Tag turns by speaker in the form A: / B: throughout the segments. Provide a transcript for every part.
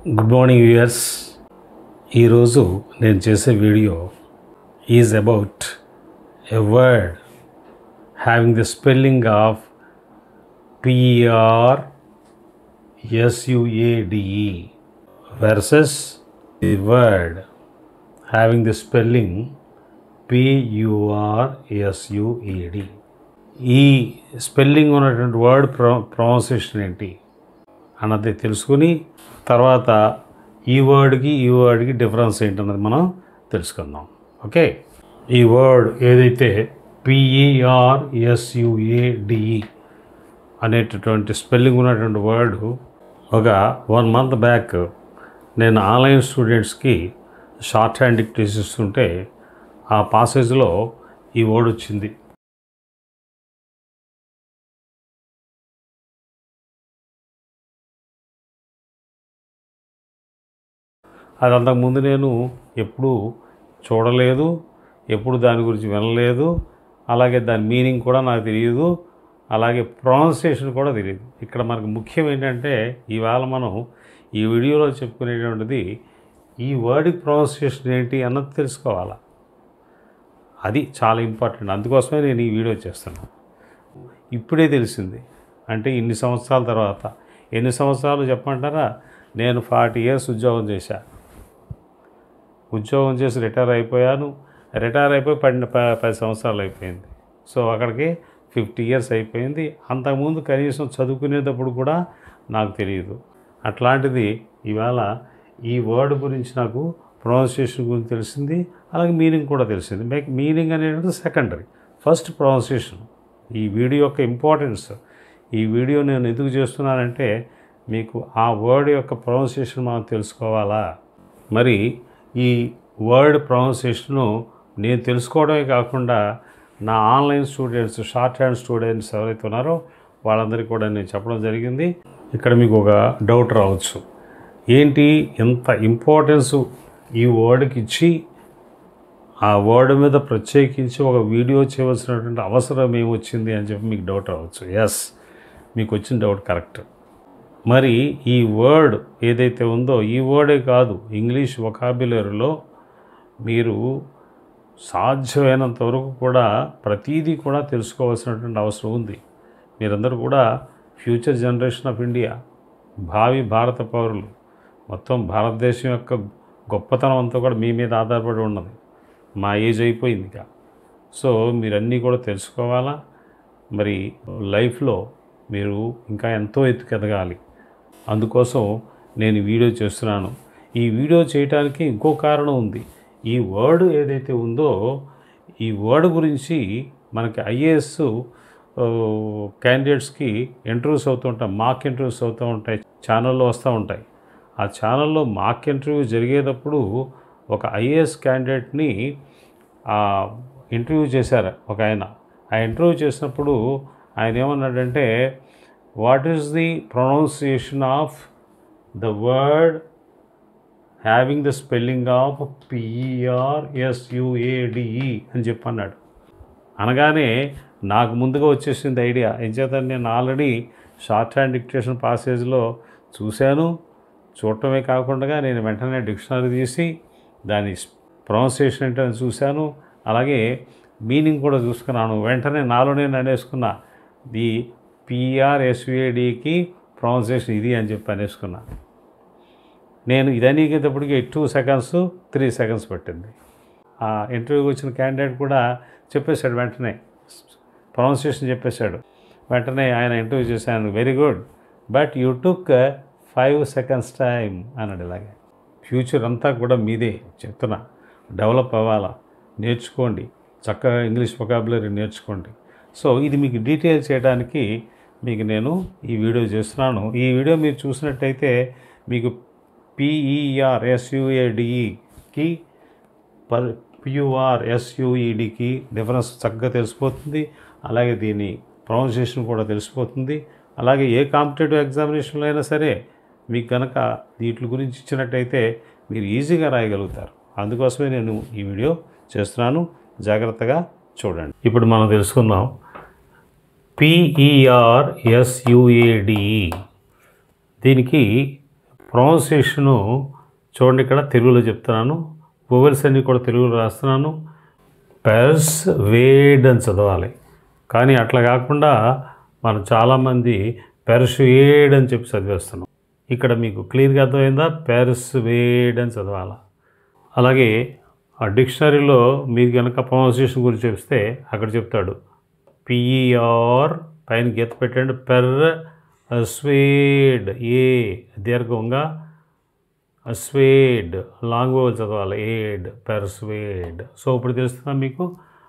A: good morning viewers ఈరోజు నేను చేసే video is about a word having the spelling of PR ఎస్యుఏడిఈ versus the word having the spelling పియుఆర్ఎస్యుఈడి ఈ spelling ఉన్నటువంటి word ప్రొ pronunciation ఏంటి అన్నది తెలుసుకుని తర్వాత ఈ వర్డ్కి ఈ వర్డ్కి డిఫరెన్స్ ఏంటన్నది మనం తెలుసుకుందాం ఓకే ఈ వర్డ్ ఏదైతే పిఈఆర్ఎస్యుఏడిఈ అనేటటువంటి స్పెల్లింగ్ ఉన్నటువంటి వర్డ్ ఒక వన్ మంత్ బ్యాక్ నేను ఆన్లైన్ స్టూడెంట్స్కి షార్ట్ హ్యాండ్ డిక్టేస్ ఇస్తుంటే ఆ పాసేజ్లో ఈ వర్డ్ వచ్చింది అది అంతకుముందు నేను ఎప్పుడు చూడలేదు ఎప్పుడు దాని గురించి వినలేదు అలాగే దాని మీనింగ్ కూడా నాకు తెలియదు అలాగే ప్రొనౌన్సియేషన్ కూడా తెలియదు ఇక్కడ మనకు ముఖ్యం ఏంటంటే ఇవాళ మనం ఈ వీడియోలో చెప్పుకునేటువంటిది ఈ వర్డ్ ప్రొనౌన్సియేషన్ ఏంటి అన్నది తెలుసుకోవాలా అది చాలా ఇంపార్టెంట్ అందుకోసమే నేను ఈ వీడియో చేస్తున్నాను ఇప్పుడే తెలిసింది అంటే ఇన్ని సంవత్సరాల తర్వాత ఎన్ని సంవత్సరాలు చెప్పమంటారా నేను ఫార్టీ ఇయర్స్ ఉద్యోగం చేశా ఉద్యోగం చేసి రిటైర్ అయిపోయాను రిటైర్ అయిపోయి పది ప- పది సంవత్సరాలు అయిపోయింది సో అక్కడికి ఫిఫ్టీ ఇయర్స్ అయిపోయింది అంతకుముందు కనీసం చదువుకునేటప్పుడు కూడా నాకు తెలియదు అట్లాంటిది ఇవాళ ఈ వర్డ్ గురించి నాకు ప్రొనౌన్సియేషన్ గురించి తెలిసింది అలాగే మీనింగ్ కూడా తెలిసింది మేక్ మీనింగ్ అనేది సెకండరీ ఫస్ట్ ప్రొనౌన్సియేషన్ ఈ వీడియో యొక్క ఇంపార్టెన్స్ ఈ వీడియో నేను ఎందుకు చేస్తున్నానంటే మీకు ఆ వర్డ్ యొక్క ప్రొనౌన్సియేషన్ మనం తెలుసుకోవాలా మరి ఈ వర్డ్ ప్రొనౌన్సియేషను నేను తెలుసుకోవడమే కాకుండా నా online students short hand students ఎవరైతే ఉన్నారో వాళ్ళందరికీ కూడా నేను చెప్పడం జరిగింది ఇక్కడ మీకు ఒక డౌట్ రావచ్చు ఏంటి ఎంత ఇంపార్టెన్స్ ఈ వర్డ్కి ఇచ్చి ఆ వర్డ్ మీద ప్రత్యేకించి ఒక వీడియో చేయవలసినటువంటి అవసరం ఏమొచ్చింది అని చెప్పి మీకు డౌట్ రావచ్చు ఎస్ మీకు వచ్చిన డౌట్ కరెక్ట్ మరి ఈ వర్డ్ ఏదైతే ఉందో ఈ వర్డే కాదు ఇంగ్లీష్ వొకాబులరీలో మీరు సాధ్యమైనంత వరకు కూడా ప్రతీదీ కూడా తెలుసుకోవాల్సినటువంటి అవసరం ఉంది మీరందరూ కూడా ఫ్యూచర్ జనరేషన్ ఆఫ్ ఇండియా భావి భారత పౌరులు మొత్తం భారతదేశం యొక్క గొప్పతనం అంతా కూడా మీ మీద ఆధారపడి ఉన్నది మా ఏజ్ అయిపోయింది ఇక సో మీరన్నీ కూడా తెలుసుకోవాలా మరి లైఫ్లో మీరు ఇంకా ఎంతో ఎత్తుకెదగాలి అందుకోసం నేను ఈ వీడియో చేస్తున్నాను ఈ వీడియో చేయడానికి ఇంకో కారణం ఉంది ఈ వర్డ్ ఏదైతే ఉందో ఈ వర్డ్ గురించి మనకి ఐఏఎస్ క్యాండిడేట్స్కి ఇంటర్వ్యూస్ అవుతూ ఉంటాయి మాక్ ఇంటర్వ్యూస్ అవుతూ ఉంటాయి ఛానల్లో వస్తూ ఉంటాయి ఆ ఛానల్లో మాక్ ఇంటర్వ్యూ జరిగేటప్పుడు ఒక ఐఏఎస్ క్యాండిడేట్ని ఇంటర్వ్యూ చేశారు ఒక ఆయన ఆ ఇంటర్వ్యూ చేసినప్పుడు ఆయన ఏమన్నాడంటే what is the pronunciation of the word having the spelling of పిఈఆర్ఎస్యుఏడిఈ అని చెప్పి అన్నాడు అనగానే నాకు ముందుగా వచ్చేసింది ఐడియా ఏం చేద్దాం నేను ఆల్రెడీ షార్ట్ హ్యాండ్ డిక్టేషన్ పాసేజ్లో చూశాను చూడటమే కాకుండా నేను వెంటనే డిక్షనరీ తీసి దాని ప్రొనౌన్సియేషన్ ఏంటని చూశాను అలాగే మీనింగ్ కూడా చూసుకున్నాను వెంటనే నాలో నేను అనేసుకున్నా ది పిఆర్ఎస్యుఏడికి ప్రొనౌన్సియేషన్ ఇది అని చెప్పి అనేసుకున్నా నేను ఇది అనేటప్పటికి టూ సెకండ్స్ త్రీ సెకండ్స్ పట్టింది ఆ ఇంటర్వ్యూకి వచ్చిన క్యాండిడేట్ కూడా చెప్పేశాడు వెంటనే ప్రొనౌన్సియేషన్ చెప్పేశాడు వెంటనే ఆయన ఇంటర్వ్యూ చేశాను very good but you took five seconds time అన్నాడు ఇలాగే ఫ్యూచర్ అంతా కూడా మీదే చెప్తున్నా డెవలప్ అవ్వాలా నేర్చుకోండి చక్కగా ఇంగ్లీష్ వొకాబులరీ నేర్చుకోండి సో ఇది మీకు డీటెయిల్ చేయడానికి మీకు నేను ఈ వీడియో చేస్తున్నాను ఈ వీడియో మీరు చూసినట్టయితే మీకు పిఈఆర్ ఎస్యుఏడిఈకి పర్ పియుఆర్ ఎస్యుఈడికి డిఫరెన్స్ చక్కగా తెలిసిపోతుంది అలాగే దీని ప్రొనౌన్సియేషన్ కూడా తెలిసిపోతుంది అలాగే ఏ కాంపిటేటివ్ ఎగ్జామినేషన్లో అయినా సరే మీకు కనుక వీటి గురించి ఇచ్చినట్టయితే మీరు ఈజీగా రాయగలుగుతారు అందుకోసమే నేను ఈ వీడియో చేస్తున్నాను జాగ్రత్తగా చూడండి ఇప్పుడు మనం తెలుసుకుందాం పిఈఆర్ ఎస్యుఏడిఈ దీనికి ప్రొనౌన్సియేషను చూడండి ఇక్కడ తెలుగులో చెప్తున్నాను వోవెల్స్ అన్ని కూడా తెలుగులో రాస్తున్నాను పెర్స్ వేడ్ అని చదవాలి కానీ అట్లా కాకుండా మనం చాలామంది పెర్సువేడ్ అని చెప్పి చదివేస్తున్నాం ఇక్కడ మీకు క్లియర్గా అర్థమైందా పెర్సువేడ్ అని చదవాలా అలాగే ఆ డిక్షనరీలో మీరు కనుక ప్రొనౌన్సియేషన్ గురించి చెప్తే అక్కడ చెప్తాడు పిఈఆర్ పైన గీత పెట్టండి పెర్ అస్వేడ్ ఏ దీర్ఘంగా అస్వేడ్ లాంగ్ ఓవల్ చదవాలి ఏడ్ పెర్స్వేడ్ సో ఇప్పుడు తెలుస్తుందా మీకు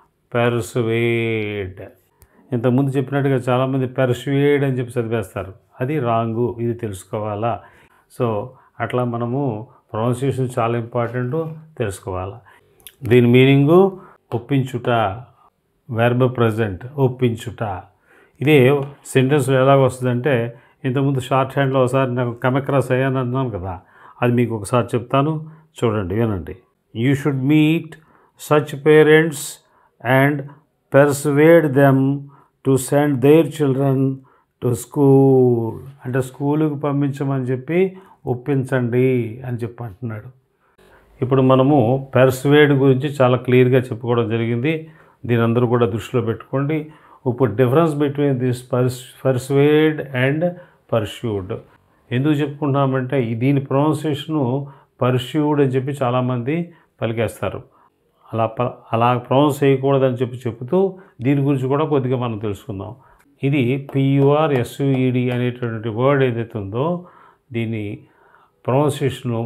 A: పెర్స్వేడ్ ఇంతకుముందు చెప్పినట్టుగా చాలామంది పెర్స్వేడ్ అని చెప్పి చదివేస్తారు అది రాంగు ఇది తెలుసుకోవాలా సో అట్లా మనము ప్రొనౌన్సియేషన్ చాలా ఇంపార్టెంట్ తెలుసుకోవాలా దీని మీనింగు ఒప్పించుట వెర్బ్ ప్రజెంట్ ఒప్పించుట ఇదే సెంటెన్స్ ఎలాగ వస్తుందంటే ఇంతకుముందు షార్ట్ హ్యాండ్లో ఒకసారి నాకు కమెక్రాస్ అయ్యాను అన్నాను కదా అది మీకు ఒకసారి చెప్తాను చూడండి వినండి you should meet such parents and persuade them to send their children to school అంటే స్కూలుకి పంపించమని చెప్పి ఒప్పించండి అని చెప్పి అంటున్నాడు ఇప్పుడు మనము పెర్సువేడ్ గురించి చాలా క్లియర్గా చెప్పుకోవడం జరిగింది దీని అందరూ కూడా దృష్టిలో పెట్టుకోండి ఇప్పుడు difference between this purse persuade and pursued ఎందుకు చెప్పుకుంటున్నామంటే ఈ దీని ప్రొనౌన్సియేషను పర్ష్యూడ్ అని చెప్పి చాలామంది పలికేస్తారు అలా ప అలా ప్రొనౌన్స్ చేయకూడదని చెప్పి చెబుతూ దీని గురించి కూడా కొద్దిగా మనం తెలుసుకుందాం ఇది పియుఆర్ ఎస్యుఈడి అనేటటువంటి వర్డ్ ఏదైతే ఉందో దీని ప్రొనౌన్సియేషను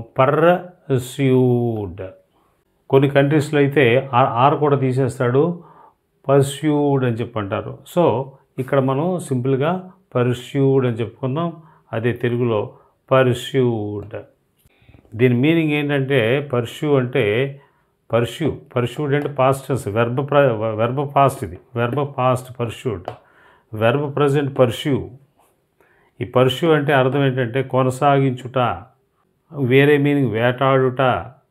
A: పర్స్యూడ్ కొన్ని కంట్రీస్లో అయితే ఆర్ ఆర్ కూడా తీసేస్తాడు పర్స్యూడ్ అని చెప్పి అంటారు సో ఇక్కడ మనం సింపుల్గా పర్స్యూడ్ అని చెప్పుకుందాం అదే తెలుగులో పర్స్యూడ్ దీని మీనింగ్ ఏంటంటే పర్స్యూ అంటే పర్స్యూ పర్స్యూడ్ అంటే పాస్ట్ టెన్స్ వెర్బ ప్ర వెర్బ పాస్ట్ ఇది verb past pursued verb present pursue ఈ పర్స్యూ అంటే అర్థం ఏంటంటే కొనసాగించుట వేరే మీనింగ్ వేటాడుట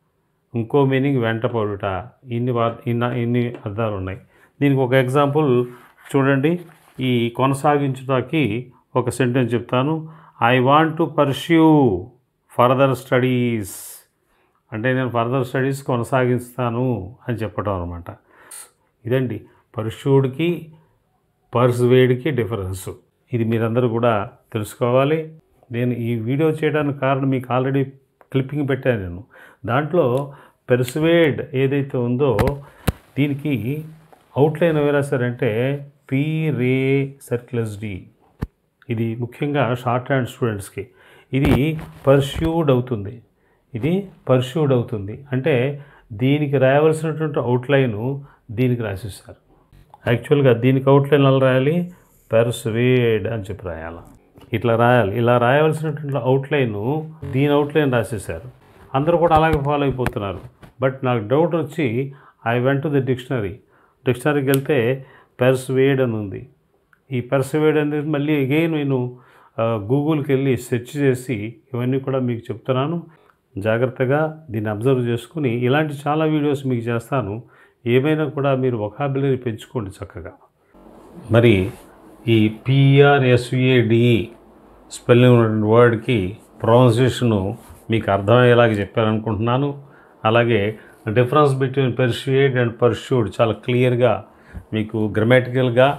A: ఇంకో మీనింగ్ వెంటపడుట ఇన్ని వా ఇన్న ఇన్ని అర్థాలు ఉన్నాయి దీనికి ఒక ఎగ్జాంపుల్ చూడండి ఈ కొనసాగించుటకి ఒక సెంటెన్స్ చెప్తాను I want to pursue further studies అంటే నేను ఫర్దర్ స్టడీస్ కొనసాగిస్తాను అని చెప్పడం అనమాట ఇదండి పర్ష్యూడ్కి పర్స్వేడ్కి డిఫరెన్స్ ఇది మీరందరూ కూడా తెలుసుకోవాలి నేను ఈ వీడియో చేయడానికి కారణం మీకు ఆల్రెడీ క్లిప్పింగ్ పెట్టాను నేను దాంట్లో పెర్సువేడ్ ఏదైతే ఉందో దీనికి అవుట్లైన్ ఎవరు రాశారంటే పి రే సర్క్లస్ డి ఇది ముఖ్యంగా షార్ట్ హ్యాండ్ స్టూడెంట్స్కి ఇది పర్ష్యూడ్ అవుతుంది ఇది పర్ష్యూడ్ అవుతుంది అంటే దీనికి రాయవలసినటువంటి అవుట్లైను దీనికి రాసేసారు యాక్చువల్గా దీనికి అవుట్లైన్ ఎలా రాయాలి పెర్సువేడ్ అని చెప్పి రాయాలి ఇట్లా రాయాలి ఇలా రాయవలసినటువంటి అవుట్లైను దీని అవుట్లైన్ రాసేసారు అందరూ కూడా అలాగే ఫాలో అయిపోతున్నారు బట్ నాకు డౌట్ వచ్చి I went to the dictionary డిక్షనరీకి వెళ్తే పెర్సువేడ్ అని ఉంది ఈ పెర్సువేడ్ అనేది మళ్ళీ అగైన్ నేను ఆ, గూగుల్కి వెళ్ళి సెర్చ్ చేసి ఇవన్నీ కూడా మీకు చెప్తున్నాను జాగ్రత్తగా దీన్ని అబ్జర్వ్ చేసుకుని ఇలాంటి చాలా వీడియోస్ మీకు చేస్తాను ఏమైనా కూడా మీరు ఒకాబులరీ పెంచుకోండి చక్కగా మరి ఈ పిఆర్ఎస్విఏడిఈ స్పెల్లింగ్ ఉన్నటువంటి వర్డ్కి ప్రొనౌన్సియేషను మీకు అర్థమయ్యేలాగా చెప్పారనుకుంటున్నాను అలాగే difference between persuade and pursued చాలా క్లియర్గా మీకు గ్రామాటికల్గా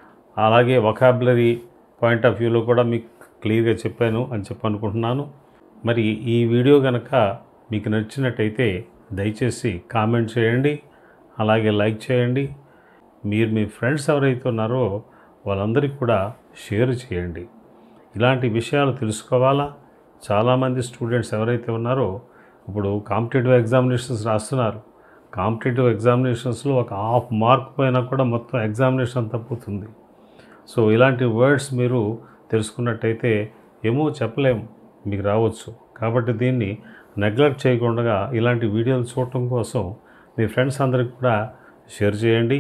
A: అలాగే వొకాబులరీ పాయింట్ ఆఫ్ వ్యూలో కూడా మీకు క్లియర్గా చెప్పాను అని చెప్పి అనుకుంటున్నాను మరి ఈ వీడియో కనుక మీకు నచ్చినట్టయితే దయచేసి కామెంట్ చేయండి అలాగే లైక్ చేయండి మీరు మీ ఫ్రెండ్స్ ఎవరైతే ఉన్నారో వాళ్ళందరికీ కూడా షేర్ చేయండి ఇలాంటి విషయాలు తెలుసుకోవాలా చాలామంది స్టూడెంట్స్ ఎవరైతే ఉన్నారో ఇప్పుడు కాంపిటేటివ్ ఎగ్జామినేషన్స్ రాస్తున్నారు కాంపిటేటివ్ ఎగ్జామినేషన్స్లో ఒక హాఫ్ మార్క్ పోయినా కూడా మొత్తం ఎగ్జామినేషన్ తప్పుతుంది సో ఇలాంటి వర్డ్స్ మీరు తెలుసుకున్నట్టయితే ఏమో చెప్పలేము మీకు రావచ్చు కాబట్టి దీన్ని నెగ్లెక్ట్ చేయకుండా ఇలాంటి వీడియోలు చూడటం కోసం మీ ఫ్రెండ్స్ అందరికి కూడా షేర్ చేయండి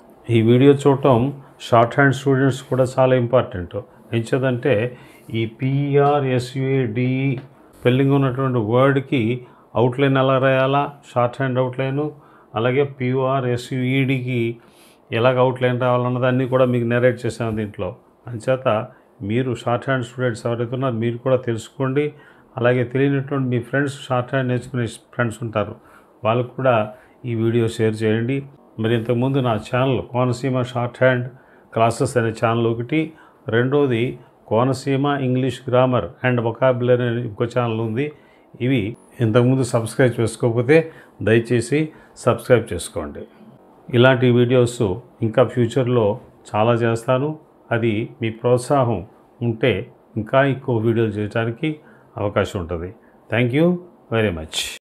A: ఈ వీడియో చూడటం షార్ట్ హ్యాండ్ స్టూడెంట్స్ కూడా చాలా ఇంపార్టెంట్ ఎంచేదంటే ఈ పిఆర్ఎస్యుఏడి స్పెల్లింగ్ ఉన్నటువంటి వర్డ్కి అవుట్లైన్ ఎలా రాయాలా షార్ట్ హ్యాండ్ అవుట్లైను అలాగే పిఆర్ఎస్యుఈడికి ఎలాగ అవుట్లైన్ రావాలన్నది అన్నీ కూడా మీకు నెరేట్ చేశాను దీంట్లో అంచేత మీరు షార్ట్ హ్యాండ్ స్టూడెంట్స్ ఎవరైతే ఉన్నారో మీరు కూడా తెలుసుకోండి అలాగే తెలియనటువంటి మీ ఫ్రెండ్స్ షార్ట్ హ్యాండ్ నేర్చుకునే ఫ్రెండ్స్ ఉంటారు వాళ్ళకు కూడా ఈ వీడియో షేర్ చేయండి మరి ఇంతకుముందు నా channel Konaseema short hand classes అనే ఛానల్ ఒకటి రెండోది Konaseema English grammar and vocabulary అనే ఇంకో ఛానల్ ఉంది ఇవి ఇంతకుముందు సబ్స్క్రైబ్ చేసుకోకపోతే దయచేసి సబ్స్క్రైబ్ చేసుకోండి ఇలాంటి వీడియోస్ ఇంకా ఫ్యూచర్లో చాలా చేస్తాను అది మీ ప్రోత్సాహం ఉంటే ఇంకా ఎక్కువ వీడియోలు చేయడానికి అవకాశం ఉంటుంది థ్యాంక్ యూ వెరీ మచ్